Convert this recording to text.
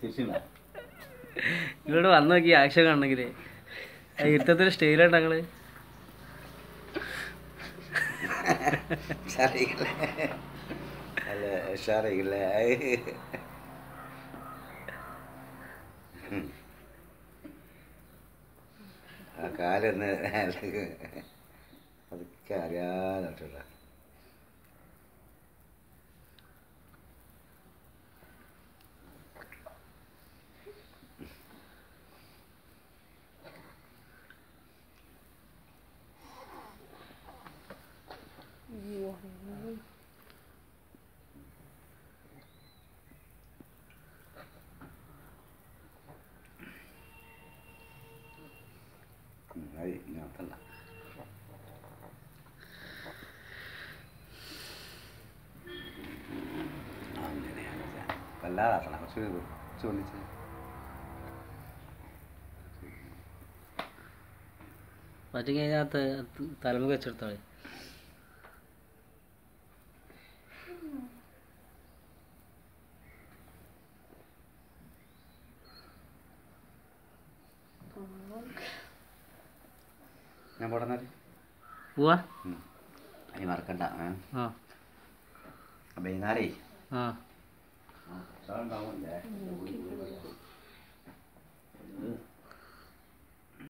തിരിച്ചില്ല ഇങ്ങോട്ട് വന്നു നോക്കി ആക്ഷൻ കാണണമെങ്കിലേ ഇരുത്തത്തിന് സ്റ്റൈലായിട്ട് ഞങ്ങള് ഉഷാറായില്ലേ അല്ല ഉഷാറായില്ലേ ആ കാലൊന്ന് അതൊക്കെ അറിയാതെ അത് ഇങ്ങനത്തല്ല അങ്ങനെയാണ് വല്ലാതാക്കണം കുറച്ച് കുറച്ച് ഒന്നിച്ച് മറ്റേ കഴിഞ്ഞാൽ തലമുഖ വെച്ചെടുത്താളെ ഞാൻ പോടുന്നത് പോവാ അതിന് മറക്കണ്ട ഏ? ആ വൈകുന്നേരേ ആ ഉണ്ടാവും